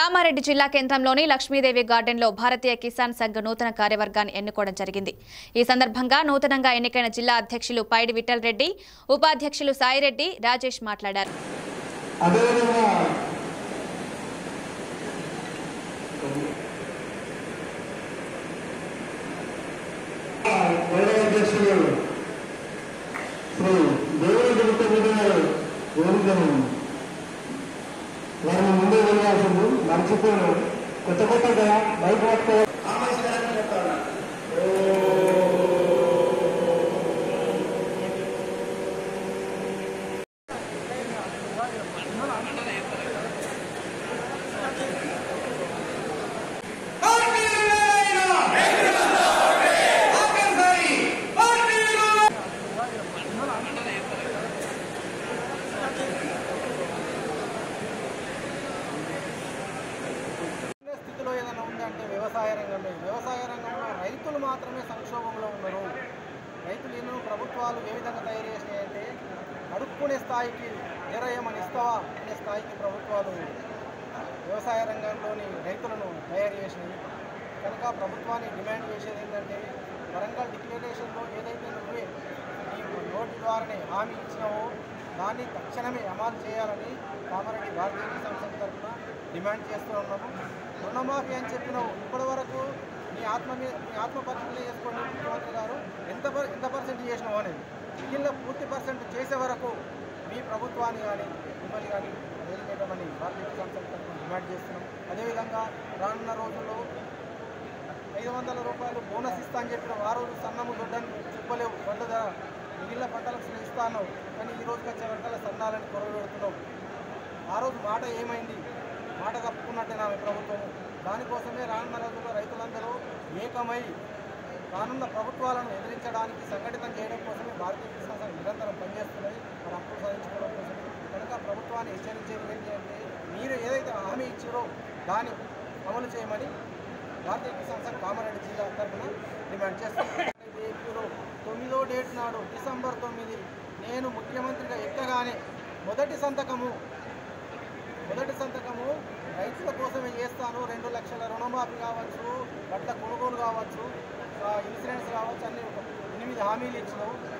కామారెడ్డి జిల్లా కేంద్రంలోని లక్ష్మీదేవి గార్డెన్లో భారతీయ కిసాన్ సంఘ్ నూతన కార్యవర్గాన్ని ఎన్నుకోవడం జరిగింది ఈ సందర్భంగా నూతనంగా ఎన్నికైన జిల్లా అధ్యక్షులు పైడి విఠల్ రెడ్డి ఉపాధ్యక్షులు సాయిరెడ్డి రాజేష్ మాట్లాడారు అదేవిధంగా గౌరవ అధ్యక్షులు శ్రీ దేవుడి గురుతమ్మ గారు వేదికను వారిని ముందే వెళ్ళాల్సింది మర్చిపోయారు కొత్త కొత్తగా బయట పట్టుకో ఉన్న స్థితిలో ఏదైనా ఉందంటే వ్యవసాయ రంగంలో వ్యవసాయ రంగంలో రైతులు మాత్రమే సంక్షోభంలో ఉన్నారు రైతులు ఎన్నో ప్రభుత్వాలు ఏ విధంగా తయారు చేసినాయంటే అడుక్కునే స్థాయికి జరయమని ఇస్తావా అనే స్థాయికి ప్రభుత్వాలు వ్యవసాయ రంగంలోని రైతులను తయారు చేసినాయి కనుక ప్రభుత్వాన్ని డిమాండ్ చేసేది ఏంటంటే వరంగల్ డిక్లరేషన్లో ఏదైతే నువ్వే ఈ నోటి ద్వారానే హామీ ఇచ్చినావో దాన్ని తక్షణమే అమలు చేయాలని కామారెడ్డి భారతీయ కిసాన్ సంఘ్ తరఫున డిమాండ్ చేస్తూ ఉన్నాము రుణమాఫీ అని చెప్పినావు ఇప్పటి వరకు నీ ఆత్మ మీద నీ ఆత్మ పరిస్థితులు చేసుకోండి ముఖ్యమంత్రి గారు ఎంత పర్- ఎంత పర్సెంట్ చేసినావు అనేది మిగిలిన పూర్తి పర్సెంట్ చేసే వరకు మీ ప్రభుత్వాన్ని కానీ మిమ్మల్ని కానీ వదిలిపెట్టమని భారతీయ కిసాన్ సంఘ్ తరఫున డిమాండ్ చేస్తున్నాం అదేవిధంగా రానున్న రోజుల్లో ఐదు వందల రూపాయలు బోనస్ ఇస్తా అని చెప్పిన ఆ రోజు సన్నము దొడ్డని చెప్పలేవు వడ్ల ధర మిగిలిన పంటలకు అసలు ఇస్తాను కానీ ఈ రోజుకి వచ్చే వరకల్లా సన్నాలని కొరవ పెడుతున్నావు ఆ రోజు మాట ఏమైంది మాట తప్పుకున్నట్టేనా మీ ప్రభుత్వం దానికోసమే రానున్న రోజుల్లో రైతులందరూ ఏకమై రానున్న ప్రభుత్వాలను ఎదిరించడానికి సంఘటితం చేయడం కోసమే భారతీయ కిసాన్ సంఘం నిరంతరం పనిచేస్తున్నది మరి అప్పులు సాధించుకోవడం కోసం కనుక ప్రభుత్వాన్ని హెచ్చరించేది ఏంటి అంటే మీరు ఏదైతే హామీ ఇచ్చారో దాన్ని అమలు చేయమని భారతీయ కిసాన్ సంఘ్ కామారెడ్డి జిల్లా తరఫున డిమాండ్ చేస్తున్నాను ఏపీలో తొమ్మిదో డేట్ నాడు డిసెంబర్ తొమ్మిది నేను ముఖ్యమంత్రిగా ఎక్కగానే మొదటి సంతకము మొదటి సంతకము రైతుల కోసమే చేస్తాను రెండు లక్షల రుణమాఫీ కావచ్చు బట్ల కొనుగోలు కావచ్చు ఆ, ఇన్సూరెన్స్ కావచ్చు అన్ని ఒక ఎనిమిది హామీలు ఇచ్చినావు